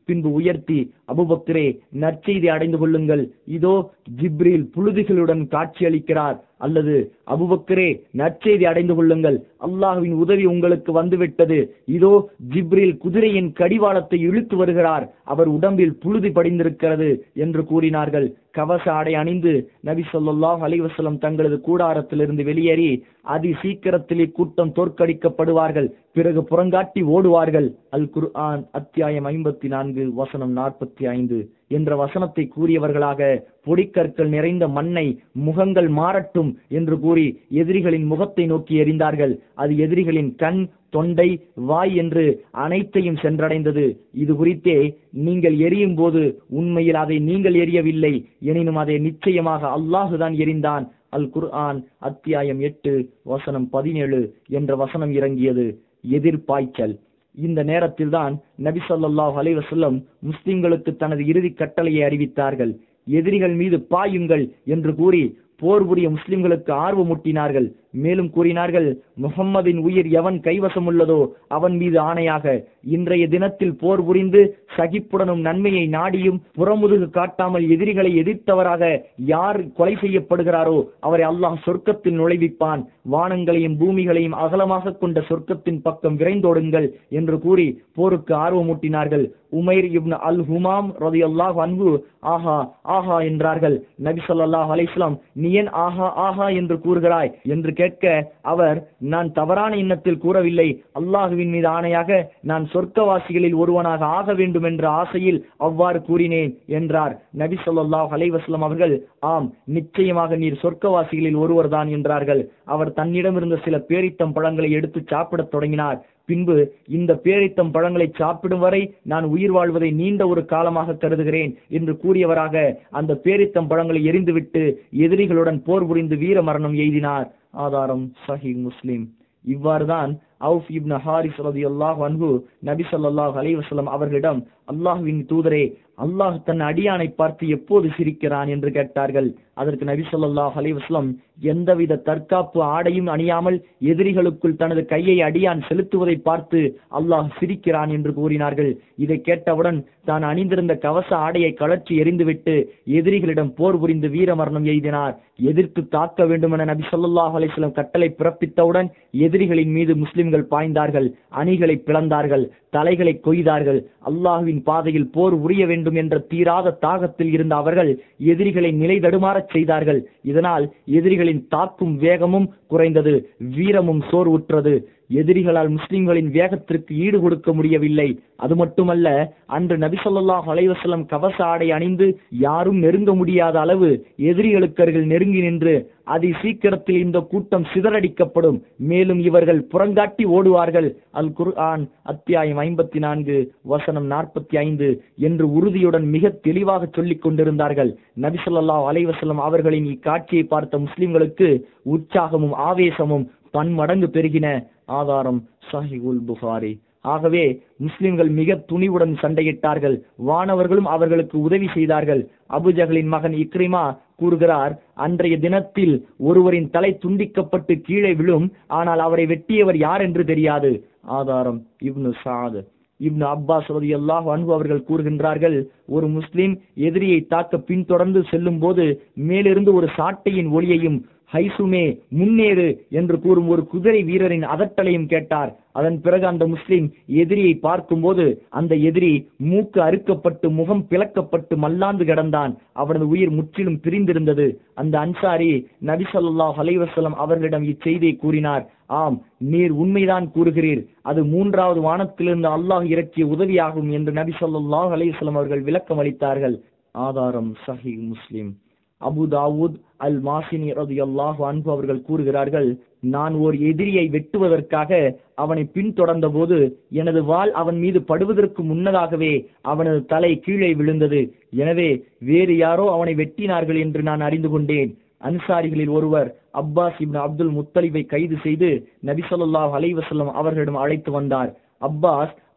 பின்பு உயர்த்தி அபுபக்கரே நற்செய்தி அடைந்து கொள்ளுங்கள் இதோ ஜிப்ரீல் புழுதிகளுடன் காட்சியளிக்கிறார் அல்லது அபுபக்கரே நற்செய்தி அடைந்து கொள்ளுங்கள் அல்லாஹ்வின் உதவி உங்களுக்கு வந்துவிட்டது இதோ ஜிப்ரீல் குதிரையின் கடிவாளத்தை இழுத்து வருகிறார் அவர் உடம்பில் புழுதி படிந்திருக்கிறது என்று கூறினார்கள் கவச ஆடை அணிந்து நபி ஸல்லல்லாஹு அலைஹி வஸல்லம் தங்களது கூடாரத்திலிருந்து வெளியேறி அதி சீக்கிரத்திலே கூட்டம் தோற்கடிக்கப்படுவார்கள் பிறகு புறங்காட்டி ஓடுவார்கள் அல் குர்ஆன் அத்தியாயம் ஐம்பத்தி நான்கு வசனம் நாற்பத்தி ஐந்து என்ற வசனத்தை கூறியவர்களாக பொடிக்கற்கள் நிறைந்த மண்ணை முகங்கள் மாறட்டும் என்று கூறி எதிரிகளின் முகத்தை நோக்கி எறிந்தார்கள் அது எதிரிகளின் கண் தொண்டை வாய் என்று அனைத்தையும் சென்றடைந்தது இது குறித்தே நீங்கள் எரியும் போது உண்மையில் அதை நீங்கள் எரியவில்லை எனினும் அதை நிச்சயமாக அல்லாஹுதான் எரிந்தான் அல் குர்ஆன் அத்தியாயம் எட்டு வசனம் பதினேழு என்ற வசனம் இறங்கியது எதிர்பாய்ச்சல் இந்த நேரத்தில்தான் நபி ஸல்லல்லாஹு அலைஹி வஸல்லம் முஸ்லிம்களுக்கு தனது இறுதி கட்டளையை அறிவித்தார்கள் எதிரிகள் மீது பாயுங்கள் என்று கூறி போர் புரிய முஸ்லிம்களுக்கு ஆர்வமூட்டினார்கள் மேலும் கூறினார்கள் முகம்மதின் உயிர் எவன் கைவசம் உள்ளதோ அவன் மீது ஆணையாக இன்றைய தினத்தில் போர் புரிந்து சகிப்புடனும் நன்மையை நாடியும் புறமுதுகு காட்டாமல் எதிரிகளை எதிர்த்தவராக யார் கொலை செய்யப்படுகிறாரோ அவரை அல்லாஹ் சொர்க்கத்தில் நுழைவிப்பான் வானங்களையும் பூமிகளையும் அகலமாக கொண்ட சொர்க்கத்தின் பக்கம் விரைந்தோடுங்கள் என்று கூறி போருக்கு ஆர்வமூட்டினார்கள் உமைர் இப்னு அல் ஹுமாம் ரதி அல்லாஹ் அன்பு ஆஹா ஆஹா என்றார்கள் நபி ஸல்லல்லாஹு அலைஹி வஸல்லம் நீ ஏன் ஆஹா ஆஹா என்று கூறுகிறாய் என்று கேட்க அவர் நான் தவறான எண்ணத்தில் கூறவில்லை அல்லாஹுவின் மீது ஆணையாக நான் சொர்க்கவாசிகளில் ஒருவனாக ஆக வேண்டும் என்ற ஆசையில் அவ்வாறு கூறினேன் என்றார் நபி ஸல்லல்லாஹு அலைஹி வஸல்லம் அவர்கள் ஆம் நிச்சயமாக நீர் சொர்க்கவாசிகளில் ஒருவர்தான் என்றார்கள் அவர் தன்னிடமிருந்த சில பேரித்தம் பழங்களை எடுத்து சாப்பிடத் தொடங்கினார் பின்பு இந்த பேரித்தம் பழங்களை சாப்பிடும் வரை நான் உயிர் வாழ்வதை நீண்ட ஒரு காலமாக கருதுகிறேன் என்று கூறியவராக அந்த பேரித்தம் பழங்களை எரிந்துவிட்டு எதிரிகளுடன் போர் புரிந்து வீர மரணம் எய்தினார் ஆதாரம் சஹி முஸ்லிம் இவ்வாறுதான் அவுஃப் இப்னு ஹாரிஸ் ரலியல்லாஹு அன்ஹு நபி ஸல்லல்லாஹு அலைஹி வஸல்லம் அவர்களிடம் அல்லாஹ்வின் தூதரே அல்லாஹ் தன் அடியானை பார்த்து எப்போது சிரிக்கிறான் என்று கேட்டார்கள் அதற்கு நபி ஸல்லல்லாஹு அலைஹி வஸல்லம் எந்தவித தற்காப்பு ஆடையும் அணியாமல் எதிரிகளுக்குள் தனது கையை அடியான் செலுத்துவதை பார்த்து அல்லாஹ் சிரிக்கிறான் என்று கூறினார்கள் இதை கேட்டவுடன் தான் அணிந்திருந்த கவச ஆடையை கழற்றி எறிந்துவிட்டு எதிரிகளிடம் போர் புரிந்து வீரமரணம் எய்தினார் எதிர்த்து தாக்க வேண்டும் என நபி ஸல்லல்லாஹு அலைஹி வஸல்லம் கட்டளை பிறப்பித்தவுடன் எதிரிகளின் மீது முஸ்லிம்கள் பாய்ந்தார்கள் அணிகளை பிளந்தார்கள் தலைகளை கொய்தார்கள் அல்லாஹுவின் பாதையில் போர் உரிய வேண்டும் என்ற தீராத தாகத்தில் இருந்த அவர்கள் எதிரிகளை நிலை தடுமாறச் செய்தார்கள் இதனால் எதிரிகளின் தாக்கும் வேகமும் குறைந்தது வீரமும் சோர்வுற்றது எதிரிகளால் முஸ்லிம்களின் வேகத்திற்கு ஈடு கொடுக்க முடியவில்லை அது மட்டுமல்ல அன்று நபி ஸல்லல்லாஹு அலைஹி வஸல்லம் கவச ஆடை அணிந்து யாரும் நெருங்க முடியாத அளவு எதிரிகளுக்கு அருகில் நெருங்கி நின்று அதி சீக்கிரத்தில் இந்த கூட்டம் சிதறடிக்கப்படும் மேலும் இவர்கள் புறங்காட்டி ஓடுவார்கள் அல் குர்ஆன் அத்தியாயம் ஐம்பத்தி நான்கு வசனம் நாற்பத்தி ஐந்து என்று உறுதியுடன் மிக தெளிவாக சொல்லிக் கொண்டிருந்தார்கள் நபி ஸல்லல்லாஹு அலைஹி வஸல்லம் அவர்களின் இக்காட்சியை பார்த்த முஸ்லிம்களுக்கு உற்சாகமும் ஆவேசமும் பன்மடங்கு பெருகின ஆதாரம் சஹிகுல் புகாரி ஆகவே முஸ்லிம்கள் மிக துணிவுடன் சண்டையிட்டார்கள் வானவர்களும் அவர்களுக்கு உதவி செய்தார்கள் அபுஜகளின் மகன் இக்ரிமா கூறுகிறார் அன்றைய தினத்தில் ஒருவரின் தலை துண்டிக்கப்பட்டு கீழே விழும் ஆனால் அவரை வெட்டியவர் யார் என்று தெரியாது ஆதாரம் இப்னு சாத் இப்னு அப்பாஸ் ரலியல்லாஹு அன்ஹு அவர்கள் கூறுகின்றார்கள் ஒரு முஸ்லிம் எதிரியை தாக்க பின்தொடர்ந்து செல்லும் போது மேலிருந்து ஒரு சாட்டையின் ஒளியையும் ஹைசுமே முன்னேறு என்று கூறும் ஒரு குதிரை வீரரின் அதட்டலையும் கேட்டார் அதன் பிறகு அந்த முஸ்லிம் எதிரியை பார்க்கும்போது அந்த எதிரி மூக்கு அறுக்கப்பட்டு முகம் பிளக்கப்பட்டு மல்லாந்து கிடந்தான் அவனது உயிர் முற்றிலும் பிரிந்திருந்தது அந்த அன்சாரி நபி ஸல்லல்லாஹு அலைஹி வஸல்லம் அவர்களிடம் இச்செய்தியை கூறினார் ஆம் நீர் உண்மைதான் கூறுகிறீர் அது மூன்றாவது வானத்திலிருந்து அல்லாஹ் இறக்கிய உதவியாகும் என்று நபி ஸல்லல்லாஹு அலைஹி வஸல்லம் அவர்கள் விளக்கம் அளித்தார்கள் ஆதாரம் Sahih Muslim Abu Dawud al Mazini ரதியல்லாஹு அன்பு அவர்கள் கூறுகிறார்கள் நான் ஓர் எதிரியை வெட்டுவதற்காக அவனை பின்தொடர்ந்த போது எனது வாள் அவன் மீது படுவதற்கு முன்னதாகவே அவனது தலை கீழே விழுந்தது எனவே வேறு யாரோ அவனை வெட்டினார்கள் என்று நான் அறிந்து கொண்டேன் அன்சாரிகளில் ஒருவர் அப்பாஸ் இப்னு அப்துல் முத்தலிபை கைது செய்து நபி ஸல்லல்லாஹு அலைஹி வஸல்லம் அவர்களிடம் அழைத்து வந்தார் அப்பாஸ்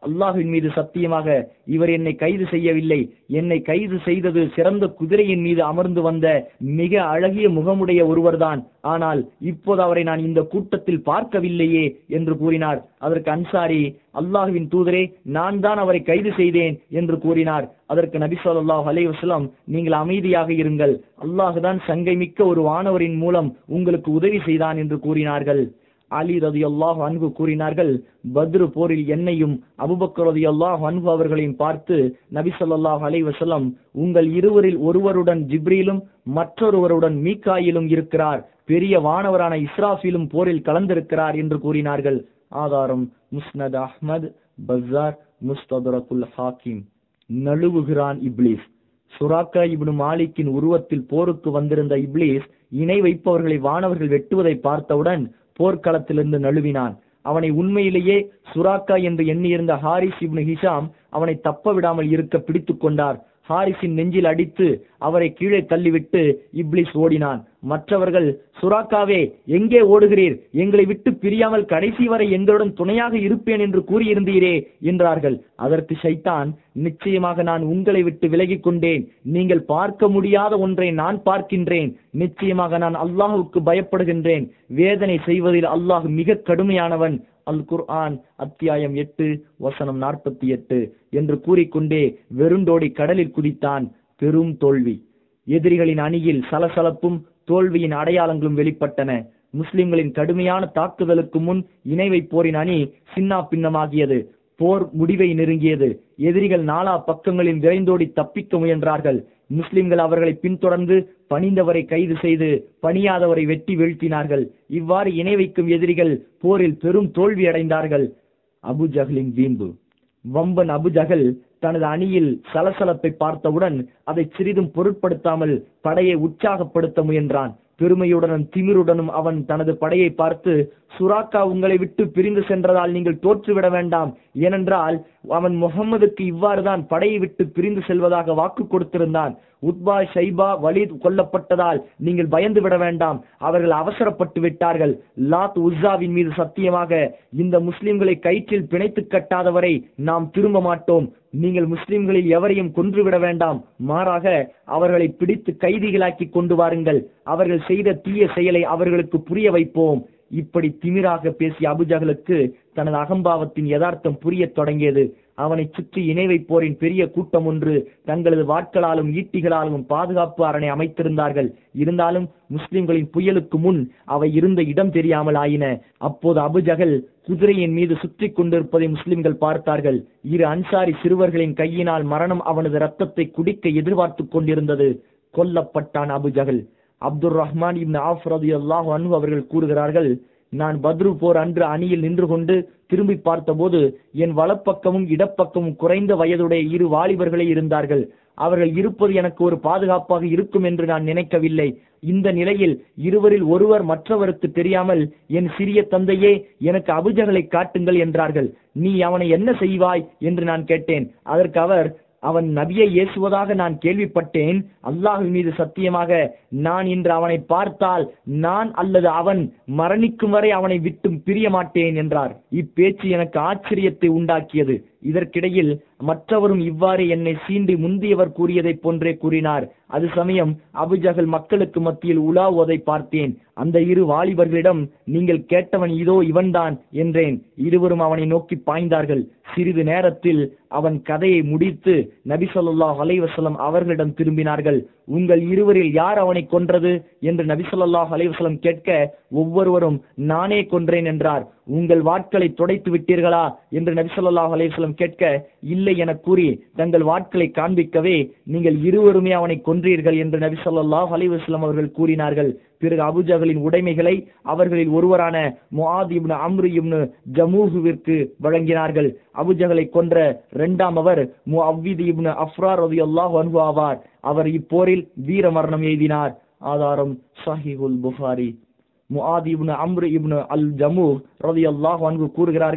அல்லாஹ்வின் மீது சத்தியமாக இவர் என்னை கைது செய்யவில்லை என்னை கைது செய்தது சிறந்த குதிரையின் மீது அமர்ந்து வந்த மிக அழகிய முகமுடைய ஒருவர்தான் ஆனால் இப்போது அவரை நான் இந்த கூட்டத்தில் பார்க்கவில்லையே என்று கூறினார் அதற்கு அன்சாரி அல்லாஹுவின் தூதரே நான் தான் அவரை கைது செய்தேன் என்று கூறினார் அதற்கு நபி ஸல்லல்லாஹு அலைஹி வஸல்லம் நீங்கள் அமைதியாக இருங்கள் அல்லாஹுதான் சங்கை மிக்க ஒரு வானவரின் மூலம் உங்களுக்கு உதவி செய்தான் என்று கூறினார்கள் அலி ரதியல்லாஹு அன்ஹு கூறினார்கள் பத்ரு போரில் என்னையும் அபுபக்கர் ரதியல்லாஹு அன்ஹு அவர்களையும் பார்த்து நபி ஸல்லல்லாஹு அலைஹி வஸல்லம் உங்கள் இருவரில் ஒருவருடன் ஜிப்ரீலும் மற்றொருவருடன் மீகாயிலும் இருக்கிறார் பெரிய வானவரான இஸ்ராஃபிலும் போரில் கலந்திருக்கிறார் என்று கூறினார்கள் ஆதாரம் முஸ்னத் அஹ்மத் பஸார் முஸ்ததரகுல் ஹாக்கிம் நழுவுகிறான் இப்லீஸ் சுராக்கா இப்னு மாலிக்கின் உருவத்தில் போருக்கு வந்திருந்த இப்லீஸ் இணை வைப்பவர்களை வானவர்கள் வெட்டுவதை பார்த்தவுடன் போர்க்களத்திலிருந்து நழுவினான் அவனை உண்மையிலேயே சுராக்கா என்று எண்ணியிருந்த ஹாரிஸ் இப்னு ஹிஷாம் அவனை தப்ப விடாமல் இருக்க பிடித்துக் கொண்டார் ஹாரிஸின் நெஞ்சில் அடித்து அவரை கீழே தள்ளிவிட்டு இப்லிஸ் ஓடினான் மற்றவர்கள் சுராக்காவே எங்கே ஓடுகிறீர் எங்களை விட்டு பிரியாமல் கடைசி வரை எங்களுடன் துணையாக இருப்பேன் என்று கூறியிருந்தீரே என்றார்கள் அதற்கு ஷைத்தான் நிச்சயமாக நான் உங்களை விட்டு விலகிக் கொண்டேன் நீங்கள் பார்க்க முடியாத ஒன்றை நான் பார்க்கின்றேன் நிச்சயமாக நான் அல்லாஹுக்கு பயப்படுகின்றேன் வேதனை செய்வதில் அல்லாஹ் மிக கடுமையானவன் அல் குர்ஆன் அத்தியாயம் எட்டு வசனம் நாற்பத்தி எட்டு என்று கூறிக்கொண்டே வெறுண்டோடி கடலில் குதித்தான் பெரும் தோல்வி எதிரிகளின் அணியில் சலசலப்பும் தோல்வியின் அடையாளங்களும் வெளிப்பட்டன முஸ்லிம்களின் கடுமையான தாக்குதலுக்கு முன் இணை வைப்போரின் அணி சின்னா பின்னமாகியது போர் முடிவை நெருங்கியது எதிரிகள் நாலா பக்கங்களில் விரைந்தோடி தப்பிக்க முயன்றார்கள் முஸ்லிம்கள் அவர்களை பின்தொடர்ந்து பணிந்தவரை கைது செய்து பணியாதவரை வெட்டி வீழ்த்தினார்கள் இவ்வாறு இணை வைக்கும் எதிரிகள் போரில் பெரும் தோல்வி அடைந்தார்கள் அபு ஜஹலின் வீம்பு வம்பன் அபு ஜஹல் தனது அணியில் சலசலப்பை பார்த்தவுடன் அதை சிறிதும் பொருட்படுத்தாமல் படையை உற்சாகப்படுத்த முயன்றான் பெருமையுடனும் திமிருடனும் அவன் தனது படையை பார்த்து சுராக்கா உங்களை விட்டு பிரிந்து சென்றதால் நீங்கள் தோற்றுவிட வேண்டாம் ஏனென்றால் அவன் முகம்மதுக்கு இவ்வாறுதான் படையை விட்டு பிரிந்து செல்வதாக வாக்கு கொடுத்திருந்தான் உத்பா ஷைபா வலித் கொல்லப்பட்டதால் நீங்கள் பயந்து விட வேண்டாம் அவர்கள் அவசரப்பட்டு விட்டார்கள் லாத் உஸ்ஸாவின் மீது சத்தியமாக இந்த முஸ்லிம்களை கயிற்றில் பிணைத்து கட்டாதவரை நாம் திரும்ப மாட்டோம் நீங்கள் முஸ்லிம்களில் எவரையும் கொன்றுவிட வேண்டாம் மாறாக அவர்களை பிடித்து கைதிகளாக்கி கொண்டு வாருங்கள் அவர்கள் செய்த தீய செயலை அவர்களுக்கு புரிய வைப்போம் இப்படி திமிராக பேசிய அபுஜகலுக்கு தனது அகம்பாவத்தின் யதார்த்தம் புரியத் தொடங்கியது அவனை சுற்றி இணை வைப்போரின் பெரிய கூட்டம் ஒன்று தங்களது வாட்களாலும் ஈட்டிகளாலும் பாதுகாப்பு அரணை அமைத்திருந்தார்கள் இருந்தாலும் முஸ்லிம்களின் புயலுக்கு முன் அவை இருந்த இடம் தெரியாமல் ஆயின அப்போது அபுஜகல் குதிரையின் மீது சுற்றி கொண்டிருப்பதை முஸ்லிம்கள் பார்த்தார்கள் இரு அன்சாரி சிறுவர்களின் கையினால் மரணம் அவனது ரத்தத்தை குடிக்க எதிர்பார்த்து கொண்டிருந்தது கொல்லப்பட்டான் Abu Jahl Abdul Rahman ibn Awf ரலியல்லாஹு அன்ஹு அவர்கள் கூறுகிறார்கள் நான் பத்ரு போர் அன்று அணியில் நின்று கொண்டு திரும்பி பார்த்தபோது என் வலப்பக்கமும் இடப்பக்கமும் குறைந்த வயதுடைய இரு வாலிபர்களே இருந்தார்கள் அவர்கள் இருப்பது எனக்கு ஒரு பாதுகாப்பாக இருக்கும் என்று நான் நினைக்கவில்லை இந்த நிலையில் இருவரில் ஒருவர் மற்றவருக்கு தெரியாமல் என் சிறிய தந்தையே எனக்கு அபுஜகளை காட்டுங்கள் என்றார்கள் நீ அவனை என்ன செய்வாய் என்று நான் கேட்டேன் அதற்கு அவர் அவன் நபியை ஏசுவதாக நான் கேள்விப்பட்டேன் அல்லாஹ் மீது சத்தியமாக நான் இன்று அவனை பார்த்தால் நான் அல்லது அவன் மரணிக்கும் வரை அவனை விட்டு பிரிய மாட்டேன் என்றார் இப்பேச்சு எனக்கு ஆச்சரியத்தை உண்டாக்கியது இதற்கிடையில் மற்றவரும் இவ்வாறு என்னை சீண்டி முந்தியவர் கூறியதைப் போன்றே கூறினார் அது சமயம் அபுஜகல் மக்களுக்கு மத்தியில் உலாவுவதை பார்த்தேன் அந்த இரு வாலிபர்களிடம் நீங்கள் கேட்டவன் இதோ இவன்தான் என்றேன் இருவரும் அவனை நோக்கி பாய்ந்தார்கள் சிறிது நேரத்தில் அவன் கதையை முடித்து நபி ஸல்லல்லாஹு அலைஹி வஸல்லம் அவர்களிடம் திரும்பினார்கள் உங்கள் இருவரில் யார் அவனை கொன்றது என்று நபி ஸல்லல்லாஹு அலைஹி வஸல்லம் கேட்க ஒவ்வொருவரும் நானே கொன்றேன் என்றார் உங்கள் வாட்களை துடைத்து விட்டீர்களா என்று நபி ஸல்லல்லாஹு அலைஹி வஸல்லம் கேட்க இல்லை என கூறி தங்கள் வாட்களை காண்பிக்கவே நீங்கள் இருவருமே அவனை கொன்றீர்கள் என்று நபி ஸல்லல்லாஹு அலைஹி வஸல்லம் அவர்கள் கூறினார்கள் பிறகு அபுஜகலின் உடைமைகளை அவர்களில் ஒருவரான முஆத் இப்னு அம்ரு இப்னு ஜமூஹுவிற்கு வழங்கினார்கள் அபுஜகலை கொன்ற இரண்டாம் அவர் முஅவ்வித் இப்னு அஃப்ரா ரலியல்லாஹு அன்ஹு ஆவார் அவர் இப்போரில் வீர மரணம் எய்தினார் ஆதாரம் சஹீஹுல் புகாரி முஆத் இப்னு அம்ரு இப்னு அல் ஜமூஹ் ரலியல்லாஹு அன்ஹு கூறுகிறார்கள்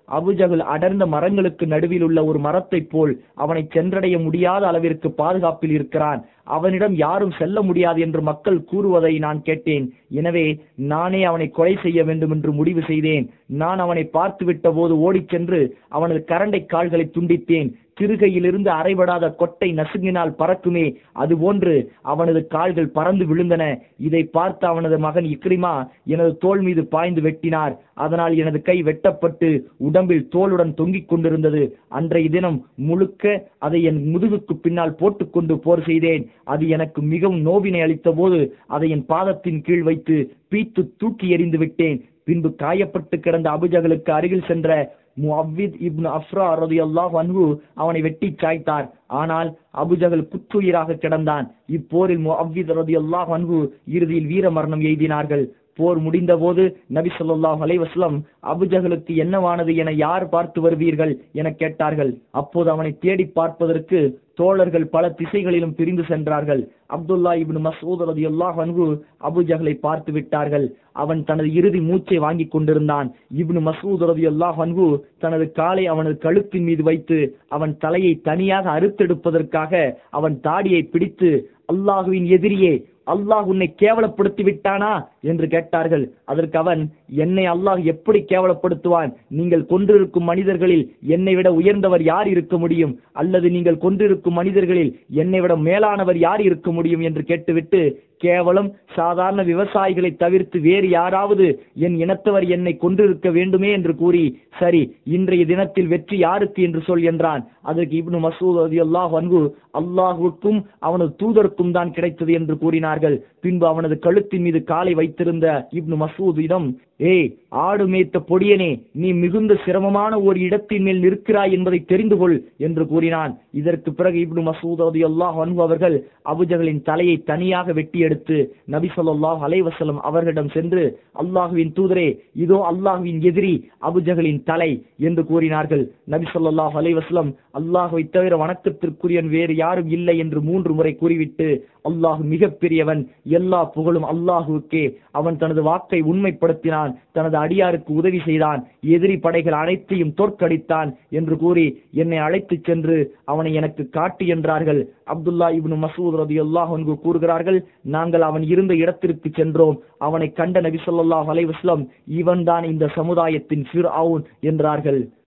அபுஜகல் அடர்ந்த மரங்களுக்கு நடுவில் உள்ள ஒரு மரத்தைப் போல் அவனை சென்றடைய முடியாத அளவிற்கு பாதுகாப்பில் இருக்கிறான் அவனிடம் யாரும் செல்ல முடியாது என்று மக்கள் கூறுவதை நான் கேட்டேன் எனவே நானே அவனை கொலை செய்ய வேண்டும் என்று முடிவு செய்தேன் நான் அவனை பார்த்துவிட்ட போது ஓடிச் சென்று அவனது கரண்டை கால்களை துண்டித்தேன் திருகையிலிருந்து அரைபடாத கொட்டை நசுங்கினால் பறக்குமே அதுபோன்று அவனது கால்கள் பறந்து விழுந்தன இதை பார்த்த அவனது மகன் இக்ரிமா எனது தோல் மீது பாய்ந்து வெட்டினார் அதனால் எனது கை வெட்டப்பட்டு உடம்பில் தோலுடன் தொங்கிக் கொண்டிருந்தது அன்றைய தினம் முழுக்க அதை என் முதுகுக்கு பின்னால் போட்டுக்கொண்டு போர் செய்தேன் அது எனக்கு மிகவும் நோவினை அளித்த போது அதை என் பாதத்தின் கீழ் வைத்து பீத்து தூக்கி எறிந்து விட்டேன் பின்பு காயப்பட்டு கிடந்த அபுஜகளுக்கு அருகில் சென்ற முஅவ்வித் இப்னு அஃப்ரா ரலியல்லாஹு அன்ஹு அவனை வெட்டி சாய்த்தார் ஆனால் அபுஜகல் குற்றுயிராக கிடந்தான் இப்போரில் முஅவ்வித் ரலியல்லாஹு அன்ஹு இறுதியில் வீர மரணம் எய்தினார்கள் போர் முடிந்தபோது நபி ஸல்லல்லாஹு அலைஹி வஸல்லம் அபுஜகலுக்கு என்னவானது என யார் பார்த்து வருவீர்கள் என கேட்டார்கள் அப்போது அவனை தேடி பார்ப்பதற்கு தோழர்கள் பல திசைகளிலும் பிரிந்து சென்றார்கள் அப்துல்லா இப்னு மசூத் ரலியல்லாஹு அன்ஹு அபுஜஹலை பார்த்து விட்டார்கள் அவன் தனது இறுதி மூச்சை வாங்கிக் கொண்டிருந்தான் இப்னு மசூத் ரலியல்லாஹு அன்ஹு தனது காலை அவனது கழுத்தின் மீது வைத்து அவன் தலையை தனியாக அறுத்தெடுப்பதற்காக அவன் தாடியை பிடித்து அல்லாஹுவின் எதிரியே அல்லாஹ் உன்னை கேவலப்படுத்தி விட்டானா என்று கேட்டார்கள் அதற்கு அவன் என்னை அல்லாஹ் எப்படி கேவலப்படுத்துவான் நீங்கள் கொன்றிருக்கும் மனிதர்களில் என்னை விட உயர்ந்தவர் யார் இருக்க முடியும் அல்லது நீங்கள் கொன்றிருக்கும் மனிதர்களில் என்னை விட மேலானவர் யார் இருக்க முடியும் என்று கேட்டுவிட்டு கேவலம் சாதாரண விவசாயிகளை தவிர்த்து வேறு யாராவது என் இனத்தவர் என்னை கொன்றிருக்க வேண்டுமே என்று கூறி சரி இன்றைய தினத்தில் வெற்றி யாருக்கு என்று சொல் என்றான் அதற்கு இப்னு மசூத் ரலியல்லாஹு அன்ஹு அல்லாஹுக்கும் அவனது தூதருக்கும் தான் கிடைத்தது என்று கூறினார்கள் பின்பு அவனது கழுத்தின் மீது காலை வைத்திருந்த இப்னு மசூதிடம் ஏய் ஆடு மேய்த்த பொடியனே நீ மிகுந்த சிரமமான ஒரு இடத்தின் மேல் நிற்கிறாய் என்பதை தெரிந்து கொள் என்று கூறினான் இதற்கு பிறகு இப்னு மசூத் ரலியல்லாஹு அன்ஹு அவர்கள் அபுஜகளின் தலையை தனியாக வெட்டி எடுத்து நபி ஸல்லல்லாஹு அலைஹி வஸல்லம் அவர்களிடம் சென்று அல்லாஹுவின் தூதரே இதோ அல்லாஹுவின் எதிரி அபுஜகளின் தலை என்று கூறினார்கள் நபி ஸல்லல்லாஹு அலைஹி வஸல்லம் அல்லாஹ்வை தவிர வணக்கத்திற்குரியன் வேறு யாரும் இல்லை என்று மூன்று முறை கூறிவிட்டு அல்லாஹ் மிகப்பெரியவன் எல்லா புகழும் அல்லாஹுவுக்கே அவன் தனது வாக்கை உண்மைப்படுத்தினான் தனது அடியாருக்கு உதவி செய்தான் எதிரி படைகள் அனைத்தையும் தோற்கடித்தான் என்று கூறி என்னை அழைத்துச் சென்று அவனை எனக்கு காட்டு என்றார்கள் அப்துல்லா இப்னு மசூத் ரலியல்லாஹு அன்ஹு கூறுகிறார்கள் நாங்கள் அவன் இருந்த இடத்திற்கு சென்றோம் அவனை கண்ட நபி ஸல்லல்லாஹு அலைஹி வஸல்லம் இவன்தான் இந்த சமுதாயத்தின் ஃபிர்அவுன் என்றார்கள்